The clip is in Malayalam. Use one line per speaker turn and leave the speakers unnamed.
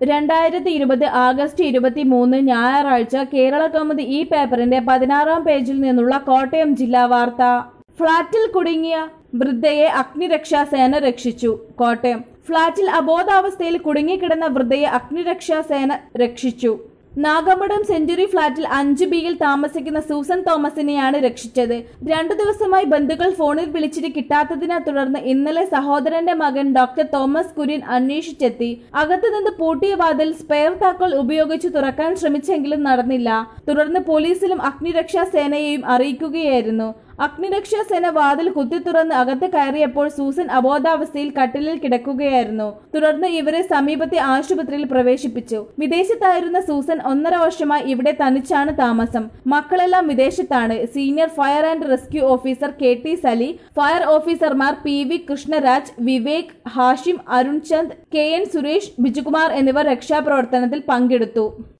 രണ്ടായിരത്തി ഇരുപത് ആഗസ്റ്റ് ഇരുപത്തി മൂന്ന് ഞായറാഴ്ച കേരള കൗമുദി ഈ പേപ്പറിന്റെ പതിനാറാം പേജിൽ നിന്നുള്ള കോട്ടയം ജില്ലാ വാർത്ത ഫ്ളാറ്റിൽ കുടുങ്ങിയ വൃദ്ധയെ അഗ്നിരക്ഷാസേന രക്ഷിച്ചു കോട്ടയം ഫ്ളാറ്റിൽ അബോധാവസ്ഥയിൽ കുടുങ്ങിക്കിടന്ന വൃദ്ധയെ അഗ്നിരക്ഷാസേന രക്ഷിച്ചു നാഗമ്പടം സെഞ്ചുറി ഫ്ളാറ്റിൽ അഞ്ച് ബിയിൽ താമസിക്കുന്ന സൂസൻ തോമസിനെയാണ് രക്ഷിച്ചത് രണ്ടു ദിവസമായി ബന്ധുക്കൾ ഫോണിൽ വിളിച്ചിട്ട് കിട്ടാത്തതിനെ തുടർന്ന് ഇന്നലെ സഹോദരന്റെ മകൻ ഡോക്ടർ തോമസ് കുര്യൻ അന്വേഷിച്ചെത്തി അകത്തുനിന്ന് പൂട്ടിയ വാതിൽ സ്പെയർ താക്കോൽ ഉപയോഗിച്ച് തുറക്കാൻ ശ്രമിച്ചെങ്കിലും നടന്നില്ല തുടർന്ന് പോലീസിലും അഗ്നിരക്ഷാ സേനയെയും അറിയിക്കുകയായിരുന്നു അഗ്നിരക്ഷാ സേന വാതിൽ കുത്തി തുറന്ന് അകത്ത് കയറിയപ്പോൾ സൂസൻ അബോധാവസ്ഥയിൽ കട്ടിലിൽ കിടക്കുകയായിരുന്നു തുടർന്ന് ഇവരെ സമീപത്തെ ആശുപത്രിയിൽ പ്രവേശിപ്പിച്ചു വിദേശത്തായിരുന്ന സൂസൻ ഒന്നര വർഷമായി ഇവിടെ തനിച്ചാണ് താമസം മക്കളെല്ലാം വിദേശത്താണ് senior fire and rescue officer K T Sali fire ഓഫീസർമാർ P V Krishnaraj Vivek Hashim Arunchand K N Suresh Bijukumar എന്നിവർ രക്ഷാപ്രവർത്തനത്തിൽ പങ്കെടുത്തു